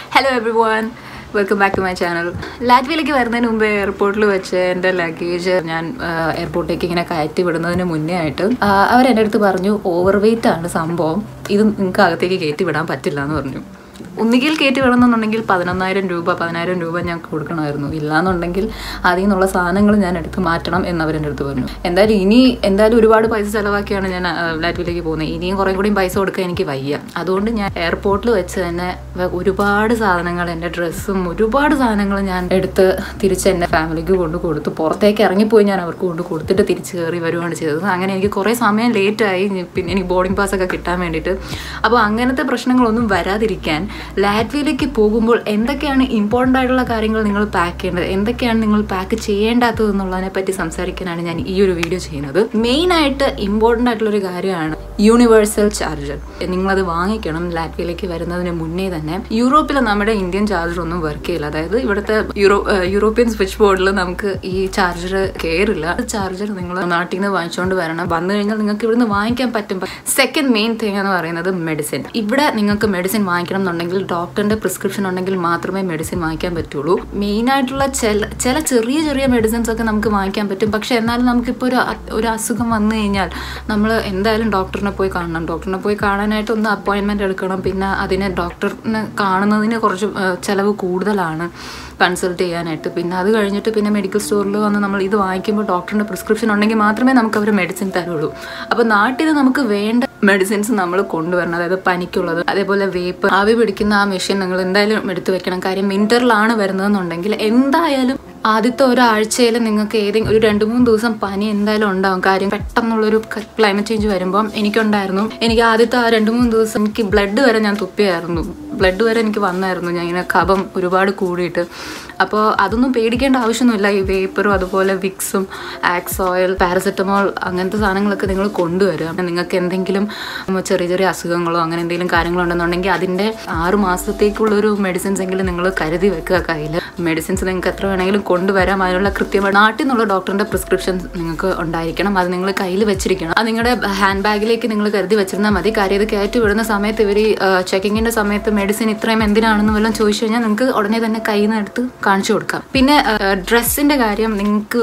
hello everyone welcome back to my channel ലാറ്റ്വിയിലേക്ക് വരുന്നതിന് മുമ്പ് എയർപോർട്ടിൽ വെച്ച് എൻ്റെ ലഗേജ് ഞാൻ എയർപോർട്ടിലേക്ക് ഇങ്ങനെ കയറ്റി വിടുന്നതിന് മുന്നേ ആയിട്ട് ആ, അവരെൻ്റെ അടുത്ത് പറഞ്ഞു ഓവർ വെയിറ്റ് ആണ് സംഭവം ഇത് നിങ്ങൾക്ക് അകത്തേക്ക് കയറ്റി വിടാൻ പറ്റില്ല എന്ന് പറഞ്ഞു ഒന്നുകിൽ കയറ്റി വിടണമെന്നുണ്ടെങ്കിൽ പതിനൊന്നായിരം രൂപ പതിനായിരം രൂപ ഞാൻ കൊടുക്കണമായിരുന്നു ഇല്ലാന്നുണ്ടെങ്കിൽ അതിൽ നിന്നുള്ള സാധനങ്ങൾ ഞാൻ എടുത്ത് മാറ്റണം എന്ന് അവരെൻ്റെ അടുത്ത് പറഞ്ഞു എന്തായാലും ഇനി എന്തായാലും ഒരുപാട് പൈസ ചിലവാക്കിയാണ് ഞാൻ ലാറ്റ്വിയിലേക്ക് പോകുന്നത് ഇനിയും കുറേ കൂടിയും പൈസ കൊടുക്കാൻ എനിക്ക് വയ്യ അതുകൊണ്ട് ഞാൻ എയർപോർട്ടിൽ വെച്ച് തന്നെ വ- ഒരുപാട് സാധനങ്ങൾ എൻ്റെ ഡ്രസ്സും ഒരുപാട് സാധനങ്ങൾ ഞാൻ എടുത്ത് തിരിച്ച് എൻ്റെ ഫാമിലിക്ക് കൊണ്ട് കൊടുത്തു പുറത്തേക്ക് ഇറങ്ങിപ്പോയി ഞാൻ അവർക്ക് കൊണ്ട് കൊടുത്തിട്ട് തിരിച്ച് കയറി വരുവാണ് ചെയ്തത് അങ്ങനെ എനിക്ക് കുറേ സമയം ലേറ്റായി പിന്നെ എനിക്ക് ബോർഡിംഗ് പാസ് ഒക്കെ കിട്ടാൻ വേണ്ടിയിട്ട് അപ്പോൾ അങ്ങനത്തെ പ്രശ്നങ്ങളൊന്നും വരാതിരിക്കാൻ ലാറ്റ്വിയിലേക്ക് പോകുമ്പോൾ എന്തൊക്കെയാണ് ഇമ്പോർട്ടൻ്റ് ആയിട്ടുള്ള കാര്യങ്ങൾ നിങ്ങൾ പാക്ക് ചെയ്യേണ്ടത് എന്തൊക്കെയാണ് നിങ്ങൾ പാക്ക് ചെയ്യേണ്ടാത്തത് എന്നുള്ളതിനെ പറ്റി സംസാരിക്കാനാണ് ഞാൻ ഈ ഒരു വീഡിയോ ചെയ്യുന്നത് മെയിൻ ആയിട്ട് ഇമ്പോർട്ടൻ്റ് ആയിട്ടുള്ള ഒരു കാര്യമാണ് യൂണിവേഴ്സൽ ചാർജർ നിങ്ങളത് വാങ്ങിക്കണം ലാറ്റ്വിയിലേക്ക് വരുന്നതിന് മുന്നേ തന്നെ യൂറോപ്പിൽ നമ്മുടെ ഇന്ത്യൻ ചാർജർ ഒന്നും വർക്ക് ചെയ്യില്ല അതായത് ഇവിടുത്തെ യൂറോ ഏഹ് യൂറോപ്യൻ സ്വിച്ച് ബോർഡിൽ നമുക്ക് ഈ ചാർജർ കയറില്ല ചാർജർ നിങ്ങൾ നാട്ടിൽ നിന്ന് വാങ്ങിച്ചുകൊണ്ട് വരണം വന്നു കഴിഞ്ഞാൽ നിങ്ങൾക്ക് ഇവിടുന്ന് വാങ്ങിക്കാൻ പറ്റും സെക്കൻഡ് മെയിൻ തിങ് എന്ന് പറയുന്നത് മെഡിസിൻ ഇവിടെ നിങ്ങൾക്ക് മെഡിസിൻ വാങ്ങിക്കണം എന്നുണ്ടെങ്കിൽ ഡോക്ടറിന്റെ പ്രിസ്ക്രിപ്ഷൻ ഉണ്ടെങ്കിൽ മാത്രമേ മെഡിസിൻ വാങ്ങിക്കാൻ പറ്റുള്ളൂ മെയിൻ ആയിട്ടുള്ള ചില ചില ചെറിയ ചെറിയ മെഡിസിൻസ് ഒക്കെ നമുക്ക് വാങ്ങിക്കാൻ പറ്റും പക്ഷെ എന്നാലും നമുക്കിപ്പോൾ ഒരു അ- ഒരു അസുഖം വന്നു കഴിഞ്ഞാൽ നമ്മൾ എന്തായാലും ഡോക്ടറിനെ പോയി കാണണം ഡോക്ടറിനെ പോയി കാണാനായിട്ട് ഒന്ന് അപ്പോയിൻമെന്റ് എടുക്കണം പിന്നെ അതിനെ ഡോക്ടറിനെ കാണുന്നതിന് കുറച്ച് ആ, ചിലവ് കൂടുതലാണ് കൺസൾട്ട് ചെയ്യാനായിട്ട് പിന്നെ അത് കഴിഞ്ഞിട്ട് പിന്നെ മെഡിക്കൽ സ്റ്റോറിൽ വന്ന് നമ്മൾ ഇത് വാങ്ങിക്കുമ്പോൾ ഡോക്ടറിന്റെ പ്രിസ്ക്രിപ്ഷൻ ഉണ്ടെങ്കിൽ മാത്രമേ നമുക്ക് അവർ മെഡിസിൻ തരുള്ളൂ അപ്പോൾ നാട്ടിൽ നിന്ന് നമുക്ക് വേണ്ട മെഡിസിൻസ് നമ്മൾ കൊണ്ടുവരണം അതായത് പനിക്കുള്ളത് അതേപോലെ വേപ്പ് ആവി പിടിക്കുന്ന ആ മെഷീൻ നിങ്ങൾ എന്തായാലും എടുത്തു വെക്കണം കാര്യം വിന്ററിലാണ് വരുന്നതെന്നുണ്ടെങ്കിൽ എന്തായാലും ആദ്യത്തെ ഒരാഴ്ചയിൽ നിങ്ങൾക്ക് ഏതെങ്കിലും ഒരു രണ്ട് മൂന്ന് ദിവസം പനി എന്തായാലും ഉണ്ടാവും കാര്യം പെട്ടെന്നുള്ളൊരു ക്ലൈമറ്റ് ചേഞ്ച് വരുമ്പം എനിക്കുണ്ടായിരുന്നു എനിക്ക് ആദ്യത്തെ ആ രണ്ട് മൂന്ന് ദിവസം എനിക്ക് ബ്ലഡ് വരെ ഞാൻ തുപ്പിയായിരുന്നു ബ്ലഡ് വരെ എനിക്ക് വന്നായിരുന്നു ഞാൻ ഇങ്ങനെ കഫം ഒരുപാട് കൂടിയിട്ട് അപ്പോൾ അതൊന്നും പേടിക്കേണ്ട ആവശ്യമൊന്നുമില്ല ഈ വേപ്പറും അതുപോലെ വിക്സും ആക്സ് ഓയിൽ പാരസെറ്റമോൾ അങ്ങനത്തെ സാധനങ്ങളൊക്കെ നിങ്ങൾ കൊണ്ടുവരിക നിങ്ങൾക്ക് എന്തെങ്കിലും ഉം, ചെറിയ ചെറിയ അസുഖങ്ങളോ അങ്ങനെ എന്തെങ്കിലും കാര്യങ്ങളോ ഉണ്ടെന്നുണ്ടെങ്കിൽ അതിൻ്റെ ആറ് മാസത്തേക്കുള്ളൊരു മെഡിസിൻസ് എങ്കിലും നിങ്ങൾ കരുതി വെക്കുക കയ്യിൽ മെഡിസിൻസ് നിങ്ങൾക്ക് എത്ര വേണമെങ്കിലും കൊണ്ടുവരാം അതിനുള്ള കൃത്യമായ നാട്ടിൽ നിന്നുള്ള ഡോക്ടറിൻ്റെ പ്രിസ്ക്രിപ്ഷൻ നിങ്ങൾക്ക് ഉണ്ടായിരിക്കണം അത് നിങ്ങൾ കയ്യിൽ വെച്ചിരിക്കണം അത് നിങ്ങളുടെ ഹാൻഡ് ബാഗിലേക്ക് നിങ്ങൾ കരുതി വെച്ചിരുന്നാൽ മതി കാര്യം ഇത് കയറ്റി വിടുന്ന സമയത്ത് ഇവർ ചെക്കിങ്ങിൻ്റെ സമയത്ത് മെഡിസിൻ ഇത്രയും എന്തിനാണെന്ന് വല്ലതും ചോദിച്ചു കഴിഞ്ഞാൽ നിങ്ങൾക്ക് ഉടനെ തന്നെ കയ്യിൽ നിന്ന് എടുത്ത് കാണിച്ചു കൊടുക്കാം പിന്നെ ഡ്രസ്സിൻ്റെ കാര്യം നിങ്ങൾക്ക്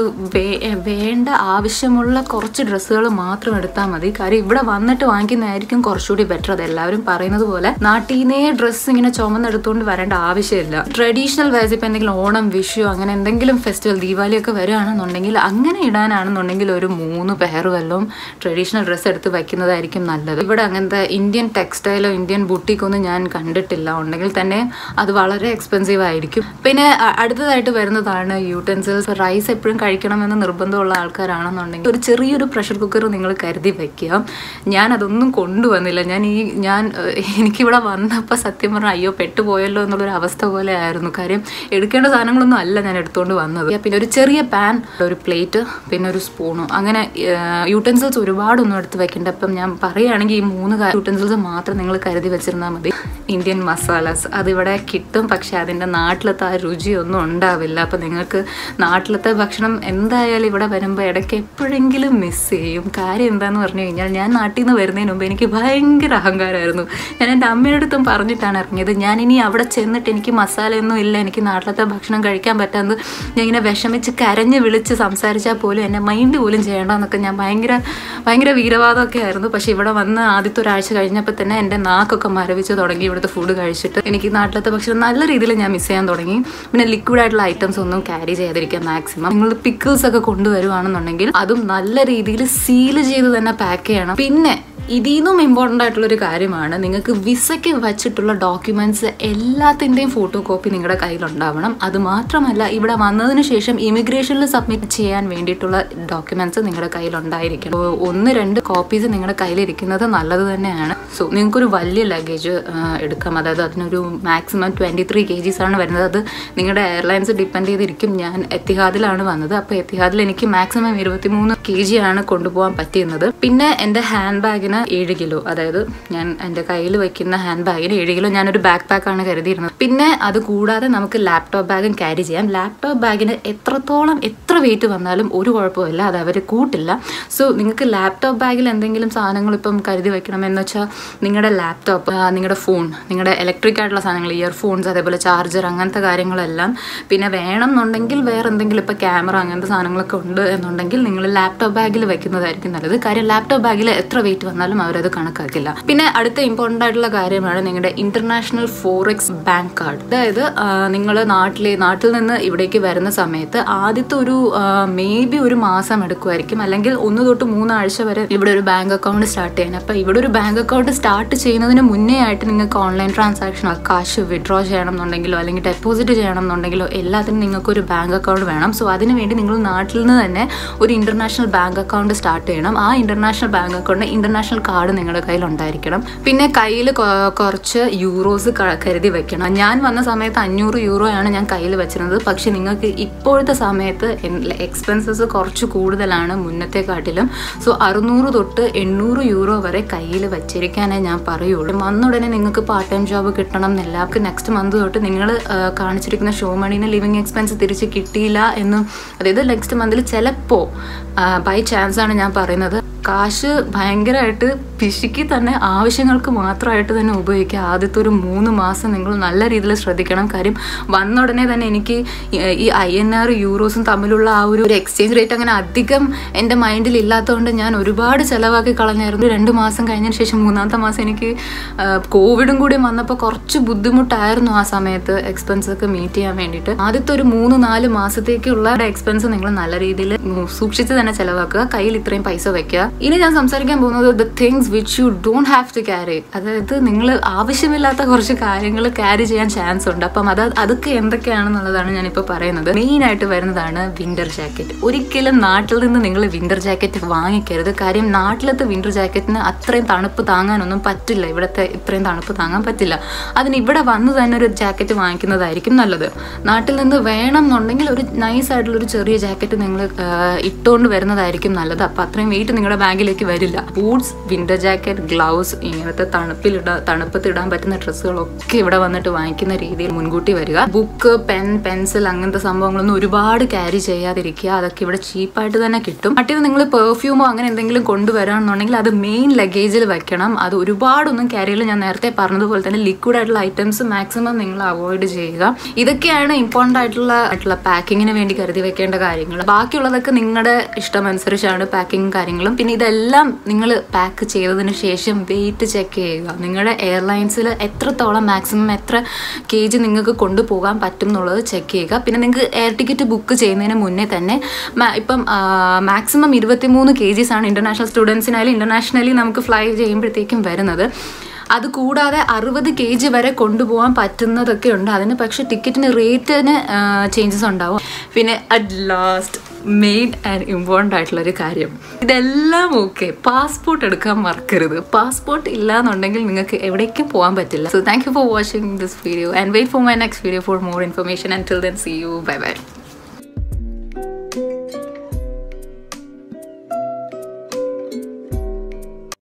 വേണ്ട ആവശ്യമുള്ള കുറച്ച് ഡ്രസ്സുകൾ മാത്രം എടുത്താൽ മതി കാര്യം ഇവിടെ വന്നിട്ട് വാങ്ങിക്കുന്നതായിരിക്കും കുറച്ചുകൂടി ബെറ്റർ അത് എല്ലാവരും പറയുന്നത് പോലെ നാട്ടിൽ നിന്നേ ഡ്രസ്സ് ഇങ്ങനെ ചുമന്നെടുത്തുകൊണ്ട് വരേണ്ട ആവശ്യമില്ല ട്രഡീഷണൽ വൈസ് ഇപ്പം എന്തെങ്കിലും ഓണം വിഷു അങ്ങനെ എന്തെങ്കിലും ഫെസ്റ്റിവൽ ദീപാവലി ഒക്കെ വരികയാണെന്നുണ്ടെങ്കിൽ അങ്ങനെ ഇടാനാണെന്നുണ്ടെങ്കിൽ ഒരു മൂന്ന് പെയർ വല്ലതും ട്രഡീഷണൽ ഡ്രസ്സ് എടുത്ത് വയ്ക്കുന്നതായിരിക്കും നല്ലത് ഇവിടെ അങ്ങനത്തെ ഇന്ത്യൻ ടെക്സ്റ്റൈലോ ഇന്ത്യൻ ബുട്ടിക്കൊന്നും ഞാൻ കണ്ടിട്ടില്ല ഉണ്ടെങ്കിൽ തന്നെ അത് വളരെ എക്സ്പെൻസീവ് ആയിരിക്കും പിന്നെ അ- അടുത്തതായിട്ട് വരുന്നതാണ് യൂട്ടൻസിൽസ് റൈസ് എപ്പോഴും കഴിക്കണമെന്ന് നിർബന്ധമുള്ള ആൾക്കാരാണെന്നുണ്ടെങ്കിൽ ഒരു ചെറിയൊരു പ്രഷർ കുക്കർ നിങ്ങൾ കരുതി വെക്കുക ഞാൻ അതൊന്നും കൊണ്ടുവന്നില്ല ഞാൻ ഈ ഞാൻ ഏഹ്, എനിക്കിവിടെ വന്നപ്പോൾ സത്യം പറഞ്ഞാൽ അയ്യോ പെട്ടുപോയല്ലോ എന്നുള്ളൊരു അവസ്ഥ പോലെ ആയിരുന്നു കാര്യം എടുക്കേണ്ട സാധനങ്ങളൊന്നും അല്ല ഞാൻ എടുത്തുകൊണ്ട് വന്നത് പിന്നെ ഒരു ചെറിയ പാൻ ഒരു പ്ലേറ്റ് പിന്നെ ഒരു സ്പൂണും അങ്ങനെ യൂട്ടൻസിൽസ് ഒരുപാടൊന്നും എടുത്ത് വെക്കേണ്ട അപ്പം ഞാൻ പറയുകയാണെങ്കിൽ ഈ മൂന്ന് യൂട്ടൻസിൽസ് മാത്രം നിങ്ങൾ കരുതി വെച്ചിരുന്നാൽ മതി ഇന്ത്യൻ മസാലാസ് അതിവിടെ കിട്ടും പക്ഷെ അതിൻ്റെ നാട്ടിലത്തെ ആ രുചിയൊന്നും ഉണ്ടാവില്ല അപ്പം നിങ്ങൾക്ക് നാട്ടിലത്തെ ഭക്ഷണം എന്തായാലും ഇവിടെ വരുമ്പോൾ ഇടയ്ക്ക് എപ്പോഴെങ്കിലും മിസ് ചെയ്യും കാര്യം എന്താന്ന് പറഞ്ഞു കഴിഞ്ഞാൽ ഞാൻ നാട്ടിൽ നിന്ന് വരുന്നതിന് മുമ്പ് എനിക്ക് ഭയങ്കര അഹങ്കാരമായിരുന്നു ഞാൻ എൻ്റെ അമ്മയുടെ അടുത്തും പറഞ്ഞിട്ടാണ് ഇറങ്ങിയത് ഞാൻ ഇനി അവിടെ ചെന്നിട്ട് എനിക്ക് മസാലയൊന്നും ഇല്ല എനിക്ക് നാട്ടിലത്തെ ഭക്ഷണം കഴിക്കാൻ പറ്റാന്ന് ഞാൻ ഇങ്ങനെ വിഷമിച്ച് കരഞ്ഞ് വിളിച്ച് സംസാരിച്ചാൽ പോലും എന്നെ മൈൻഡ് പോലും ചെയ്യേണ്ടെന്നൊക്കെ ഞാൻ ഭയങ്കര ഭയങ്കര വീരവാദമൊക്കെ ആയിരുന്നു പക്ഷെ ഇവിടെ വന്ന് ആദ്യത്തെ ഒരാഴ്ച കഴിഞ്ഞപ്പോൾ തന്നെ എൻ്റെ നാക്കൊക്കെ മരവിച്ച് തുടങ്ങി ഇവിടുത്തെ ഫുഡ് കഴിച്ചിട്ട് എനിക്ക് നാട്ടിലത്തെ ഭക്ഷണം നല്ല രീതിയിൽ ഞാൻ മിസ് ചെയ്യാൻ തുടങ്ങി പിന്നെ ലിക്വിഡ് ആയിട്ടുള്ള ഐറ്റംസ് ഒന്നും ക്യാരി ചെയ്തിരിക്കാൻ മാക്സിമം നിങ്ങൾ പിക്കിൾസ് ഒക്കെ കൊണ്ടുവരുവാണെന്നുണ്ടെങ്കിൽ അതും നല്ല രീതിയിൽ സീൽ ചെയ്ത് തന്നെ പാക്ക് ചെയ്യണം പിന്നെ ഇതിൽ നിന്നും ഇമ്പോർട്ടൻ്റ് ആയിട്ടുള്ള ഒരു കാര്യമാണ് നിങ്ങൾക്ക് വിസയ്ക്ക് വച്ചിട്ടുള്ള ഡോക്യുമെന്റ്സ് എല്ലാത്തിൻ്റെയും ഫോട്ടോ കോപ്പി നിങ്ങളുടെ കയ്യിലുണ്ടാവണം അത് മാത്രമല്ല ഇവിടെ വന്നതിന് ശേഷം ഇമിഗ്രേഷനിൽ സബ്മിറ്റ് ചെയ്യാൻ വേണ്ടിയിട്ടുള്ള ഡോക്യുമെന്റ്സ് നിങ്ങളുടെ കയ്യിലുണ്ടായിരിക്കണം അപ്പോൾ ഒന്ന് രണ്ട് കോപ്പീസ് നിങ്ങളുടെ കയ്യിലിരിക്കുന്നത് നല്ലത് തന്നെയാണ് സോ നിങ്ങൾക്കൊരു വലിയ ലഗേജ് എടുക്കാം അതായത് അതിനൊരു maximum twenty three K Gs ആണ് വരുന്നത് അത് നിങ്ങളുടെ എയർലൈൻസ് ഡിപ്പെൻഡ് ചെയ്തിരിക്കും ഞാൻ എത്തിഹാദിലാണ് വന്നത് അപ്പോൾ എത്തിഹാദിൽ എനിക്ക് മാക്സിമം ഇരുപത്തി മൂന്ന് കെ ജി ആണ് കൊണ്ടുപോകാൻ പറ്റിയിരുന്നത് പിന്നെ എൻ്റെ ഹാൻഡ് ബാഗിന് ബാഗിന് ഏഴ് കിലോ അതായത് ഞാൻ എൻ്റെ കയ്യിൽ വെക്കുന്ന ഹാൻഡ് ബാഗിന് ഏഴ് കിലോ ഞാനൊരു ബാക്ക് പാക്കാണ് കരുതിയിരുന്നത് പിന്നെ അത് കൂടാതെ നമുക്ക് ലാപ്ടോപ്പ് ബാഗും ക്യാരി ചെയ്യാം ലാപ്ടോപ്പ് ബാഗിന് എത്രത്തോളം എത്ര വെയിറ്റ് വന്നാലും ഒരു കുഴപ്പമില്ല അത് അവർ കൂട്ടില്ല സോ നിങ്ങൾക്ക് ലാപ്ടോപ്പ് ബാഗിൽ എന്തെങ്കിലും സാധനങ്ങൾ ഇപ്പം കരുതി വെക്കണമെന്ന് വെച്ചാൽ നിങ്ങളുടെ ലാപ്ടോപ്പ് നിങ്ങളുടെ ഫോൺ നിങ്ങളുടെ ഇലക്ട്രിക് ആയിട്ടുള്ള സാധനങ്ങൾ ഇയർഫോൺസ് അതേപോലെ ചാർജർ അങ്ങനത്തെ കാര്യങ്ങളെല്ലാം പിന്നെ വേണം എന്നുണ്ടെങ്കിൽ വേറെ എന്തെങ്കിലും ഇപ്പോൾ ക്യാമറ അങ്ങനത്തെ സാധനങ്ങളൊക്കെ ഉണ്ട് എന്നുണ്ടെങ്കിൽ നിങ്ങൾ ലാപ്ടോപ്പ് ബാഗിൽ വെക്കുന്നതായിരിക്കും നല്ലത് കാര്യം ലാപ്ടോപ്പ് ബാഗിൽ എത്ര വെയിറ്റ് വന്നാലും അവരത് കണക്കാക്കില്ല പിന്നെ അടുത്ത ഇമ്പോർട്ടൻ്റ് ആയിട്ടുള്ള കാര്യമാണ് നിങ്ങളുടെ ഇന്റർനാഷണൽ ഫോറക്സ് ബാങ്ക് കാർഡ് അതായത് നിങ്ങൾ നാട്ടിലെ നാട്ടിൽ നിന്ന് ഇവിടേക്ക് വരുന്ന സമയത്ത് ആദ്യത്തെ ഒരു മേ ബി ഒരു മാസം എടുക്കുമായിരിക്കും അല്ലെങ്കിൽ ഒന്ന് തൊട്ട് മൂന്നാഴ്ച വരെ ഇവിടെ ഒരു ബാങ്ക് അക്കൗണ്ട് സ്റ്റാർട്ട് ചെയ്യാൻ അപ്പോൾ ഇവിടെ ഒരു ബാങ്ക് അക്കൗണ്ട് സ്റ്റാർട്ട് ചെയ്യുന്നതിന് മുന്നേ ആയിട്ട് നിങ്ങൾക്ക് ഓൺലൈൻ ട്രാൻസാക്ഷൻ കാശ് വിഡ്രോ ചെയ്യണം എന്നുണ്ടെങ്കിലോ അല്ലെങ്കിൽ ഡെപ്പോസിറ്റ് ചെയ്യണം എന്നുണ്ടെങ്കിലോ എല്ലാത്തിനും നിങ്ങൾക്ക് ഒരു ബാങ്ക് അക്കൗണ്ട് വേണം സോ അതിന് വേണ്ടി നിങ്ങൾ നാട്ടിൽ നിന്ന് തന്നെ ഒരു ഇന്റർനാഷണൽ ബാങ്ക് അക്കൗണ്ട് സ്റ്റാർട്ട് ചെയ്യണം ആ international bank account international card നിങ്ങളുടെ കയ്യിൽ ഉണ്ടായിരിക്കണം പിന്നെ കയ്യിൽ കുറച്ച് യൂറോസ് കരുതി വെക്കണം ഞാൻ വന്ന സമയത്ത് അഞ്ഞൂറ് യൂറോ ആണ് ഞാൻ കയ്യിൽ വെച്ചിരുന്നത് പക്ഷെ നിങ്ങൾക്ക് ഇപ്പോഴത്തെ സമയത്ത് എക്സ്പെൻസസ് കുറച്ച് കൂടുതലാണ് മുന്നത്തെക്കാട്ടിലും സോ അറുന്നൂറ് തൊട്ട് എണ്ണൂറ് യൂറോ വരെ കയ്യിൽ വെച്ചിരിക്കാനേ ഞാൻ പറയുള്ളൂ വന്നുടനെ നിങ്ങൾക്ക് പാർട്ട് ടൈം ജോബ് കിട്ടണം എന്നില്ല നെക്സ്റ്റ് മന്ത് തൊട്ട് നിങ്ങൾ കാണിച്ചിരിക്കുന്ന ഷോ മണീന് ലിവിങ് എക്സ്പെൻസ് തിരിച്ച് കിട്ടിയില്ല എന്നും അതായത് നെക്സ്റ്റ് മന്തിൽ ചിലപ്പോൾ ബൈ ചാൻസ് ആണ് ഞാൻ പറയുന്നത് കാശ് ഭയങ്കരമായിട്ട് പിശുക്കി തന്നെ ആവശ്യങ്ങൾക്ക് മാത്രമായിട്ട് തന്നെ ഉപയോഗിക്കുക ആദ്യത്തെ ഒരു മൂന്ന് മാസം നിങ്ങൾ നല്ല രീതിയിൽ ശ്രദ്ധിക്കണം കാര്യം വന്ന ഉടനെ തന്നെ എനിക്ക് ഈ ഐ എൻ ആർ യൂറോസും തമ്മിലുള്ള ആ ഒരു ഒരു എക്സ്ചേഞ്ച് റേറ്റ് അങ്ങനെ അധികം എൻ്റെ മൈൻഡിൽ ഇല്ലാത്തതുകൊണ്ട് ഞാൻ ഒരുപാട് ചിലവാക്കി കളഞ്ഞായിരുന്നു രണ്ട് മാസം കഴിഞ്ഞതിന് ശേഷം മൂന്നാമത്തെ മാസം എനിക്ക് കോവിഡും കൂടി വന്നപ്പോൾ കുറച്ച് ബുദ്ധിമുട്ടായിരുന്നു ആ സമയത്ത് എക്സ്പെൻസ് ഒക്കെ മീറ്റ് ചെയ്യാൻ വേണ്ടിയിട്ട് ആദ്യത്തെ ഒരു മൂന്ന് നാല് മാസത്തേക്കുള്ള എക്സ്പെൻസ് നിങ്ങൾ നല്ല രീതിയിൽ സൂക്ഷിച്ച് തന്നെ ചിലവാക്കുക കയ്യിൽ ഇത്രയും പൈസ വെക്കുക ഇനി ഞാൻ സംസാരിക്കാൻ പോകുന്നത് the things which you don't have to carry അതായത് നിങ്ങൾ ആവശ്യമില്ലാത്ത കുറച്ച് കാര്യങ്ങൾ ക്യാരി ചെയ്യാൻ ചാൻസ് ഉണ്ട് അപ്പം അത് അതൊക്കെ എന്തൊക്കെയാണെന്നുള്ളതാണ് ഞാനിപ്പോൾ പറയുന്നത് മെയിൻ ആയിട്ട് വരുന്നതാണ് വിന്റർ ജാക്കറ്റ് ഒരിക്കലും നാട്ടിൽ നിന്ന് നിങ്ങൾ വിന്റർ ജാക്കറ്റ് വാങ്ങിക്കരുത് കാര്യം നാട്ടിലത്തെ വിന്റർ ജാക്കറ്റിന് അത്രയും തണുപ്പ് താങ്ങാനൊന്നും പറ്റില്ല ഇവിടുത്തെ ഇത്രയും തണുപ്പ് താങ്ങാൻ പറ്റില്ല അതിന് ഇവിടെ വന്ന് തന്നെ ഒരു ജാക്കറ്റ് വാങ്ങിക്കുന്നതായിരിക്കും നല്ലത് നാട്ടിൽ നിന്ന് വേണം എന്നുണ്ടെങ്കിൽ ഒരു നൈസ് ആയിട്ടുള്ള ഒരു ചെറിയ ജാക്കറ്റ് നിങ്ങൾ ഇട്ടുകൊണ്ട് വരുന്നതായിരിക്കും നല്ലത് അപ്പം അത്രയും വെയിറ്റ് നിങ്ങളുടെ ബാഗിലേക്ക് വരില്ല ബൂട്ട്സ് വിന്റർ ജാക്കറ്റ് ഗ്ലൗസ് ഇങ്ങനത്തെ തണുപ്പിലിട തണുപ്പത്ത് ഇടാൻ പറ്റുന്ന ഡ്രസ്സുകളൊക്കെ ഇവിടെ വന്നിട്ട് വാങ്ങിക്കുന്ന രീതിയിൽ മുൻകൂട്ടി വരിക ബുക്ക് പെൻ പെൻസിൽ അങ്ങനത്തെ സംഭവങ്ങളൊന്നും ഒരുപാട് ക്യാരി ചെയ്യാതിരിക്കുക അതൊക്കെ ഇവിടെ ചീപ്പായിട്ട് തന്നെ കിട്ടും മറ്റേത് നിങ്ങൾ പെർഫ്യൂമോ അങ്ങനെ എന്തെങ്കിലും കൊണ്ടുവരാണെന്നുണ്ടെങ്കിൽ അത് മെയിൻ ലഗേജിൽ വെക്കണം അത് ഒരുപാടൊന്നും ക്യാരി ചെയ്യില്ല ഞാൻ നേരത്തെ പറഞ്ഞതുപോലെ തന്നെ ലിക്വിഡ് ആയിട്ടുള്ള ഐറ്റംസ് മാക്സിമം നിങ്ങൾ അവോയ്ഡ് ചെയ്യുക ഇതൊക്കെയാണ് ഇമ്പോർട്ടൻ്റ് ആയിട്ടുള്ള ആയിട്ടുള്ള പാക്കിങ്ങിന് വേണ്ടി കരുതി വെക്കേണ്ട കാര്യങ്ങൾ ബാക്കിയുള്ളതൊക്കെ നിങ്ങളുടെ ഇഷ്ടമനുസരിച്ചാണ് പാക്കിങ് കാര്യങ്ങളും പിന്നെ ഇതെല്ലാം നിങ്ങൾ പാക്ക് ചെയ്തതിന് ശേഷം വെയിറ്റ് ചെക്ക് ചെയ്യുക നിങ്ങളുടെ എയർലൈൻസിൽ എത്രത്തോളം മാക്സിമം എത്ര കെ ജി നിങ്ങൾക്ക് കൊണ്ടുപോകാൻ പറ്റും എന്നുള്ളത് ചെക്ക് ചെയ്യുക പിന്നെ നിങ്ങൾക്ക് എയർ ടിക്കറ്റ് ബുക്ക് ചെയ്യുന്നതിന് മുന്നേ തന്നെ ഇപ്പം മാക്സിമം ഇരുപത്തിമൂന്ന് കെ ജീസ് ആണ് ഇന്റർനാഷണൽ സ്റ്റുഡൻസിനായാലും ഇന്റർനാഷണലി നമുക്ക് ഫ്ലൈ ചെയ്യുമ്പോഴത്തേക്കും വരുന്നത് അത് കൂടാതെ അറുപത് കെ ജി വരെ കൊണ്ടുപോകാൻ പറ്റുന്നതൊക്കെ ഉണ്ട് അതിന് പക്ഷെ ടിക്കറ്റിന് റേറ്റിന് ചേഞ്ചസ് ഉണ്ടാവും പിന്നെ at last main and important ആയിട്ടുള്ള ഒരു കാര്യം ഇതെല്ലാം ഓക്കെ പാസ്പോർട്ട് എടുക്കാൻ മറക്കരുത് പാസ്പോർട്ട് ഇല്ല എന്നുണ്ടെങ്കിൽ നിങ്ങൾക്ക് എവിടേക്കും പോകാൻ പറ്റില്ല so thank you for watching this video and wait for my next video for more information and till then see you bye by